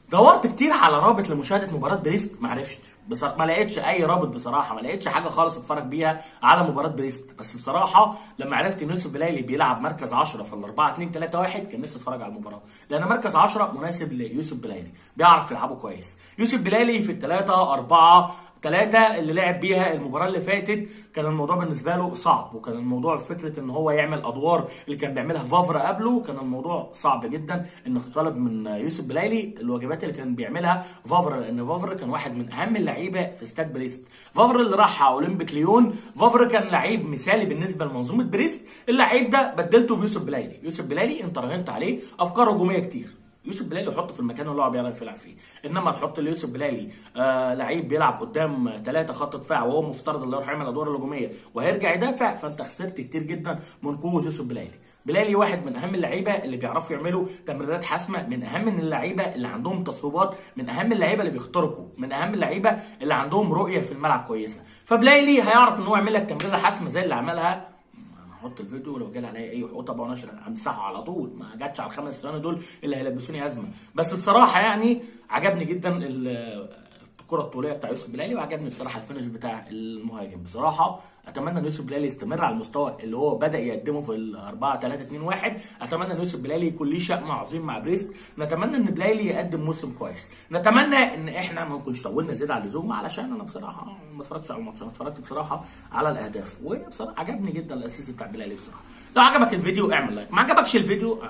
دورت كتير على رابط لمشاهده مباراه بريست ما عرفتش بصراحه ما لقيتش اي رابط بصراحه ما لقيتش حاجه خالص اتفرج بيها على مباراه بريست بس بصراحه لما عرفت ان يوسف بلايلي بيلعب مركز 10 في ال 4 2 3 1 كان نفسي اتفرج على المباراه لان مركز 10 مناسب ليوسف بلايلي بيعرف يلعبه كويس يوسف بلايلي في الثلاثه 4 ثلاثة اللي لعب بيها المباراة اللي فاتت كان الموضوع بالنسبة له صعب وكان الموضوع فكرة ان هو يعمل ادوار اللي كان بيعملها فافرا قبله كان الموضوع صعب جدا انك تطالب من يوسف بلايلي الواجبات اللي كان بيعملها فافرا لان فافرا كان واحد من اهم اللعيبة في استاد بريست فافرا اللي راح على اولمبيك ليون فافرا كان لعيب مثالي بالنسبة لمنظومة بريست اللعيب ده بدلته بيوسف بلايلي يوسف بلايلي انت راهنت عليه افكار هجومية كتير يوسف بلالي حطه في المكان اللي هو بيعرف يلعب فيه انما تحط ليوسف بلالي آه لعيب بيلعب قدام ثلاثه خط دفاع وهو مفترض اللي يروح يعمل الادوار الهجوميه وهيرجع يدافع فانت خسرت كتير جدا من قوه يوسف بلالي بلالي واحد من اهم اللعيبه اللي بيعرفوا يعملوا تمريرات حاسمه من اهم من اللعيبه اللي عندهم تصويبات من اهم اللعيبه اللي بيخترقوا من اهم اللعيبه اللي عندهم رؤيه في الملعب كويسه فبلايلي هيعرف ان هو يعمل لك تمريره حاسمه زي اللي عملها هحط الفيديو ولو جالي عليا اي حقوق طبعا ونشر همسحه على طول ما جاتش على الخمس ثواني دول اللي هيلبسوني ازمه بس بصراحه يعني عجبني جدا الكره الطوليه بتاع يوسف بلالي وعجبني بصراحه الفينش بتاع المهاجم بصراحه اتمنى ان يوسف بلالي يستمر على المستوى اللي هو بدا يقدمه في ال 4 3 2 1 اتمنى ان يوسف بلالي يكون ليه شأن عظيم مع بريست نتمنى ان بلالي يقدم موسم كويس نتمنى ان احنا ما نكونش طولنا زياده عن اللزوم علشان انا بصراحه ما اتفرجتش على الماتش انا اتفرجت بصراحه على الاهداف وبصراحه عجبني جدا الاسيس بتاع بلالي بصراحه لو عجبك الفيديو اعمل لايك ما عجبكش الفيديو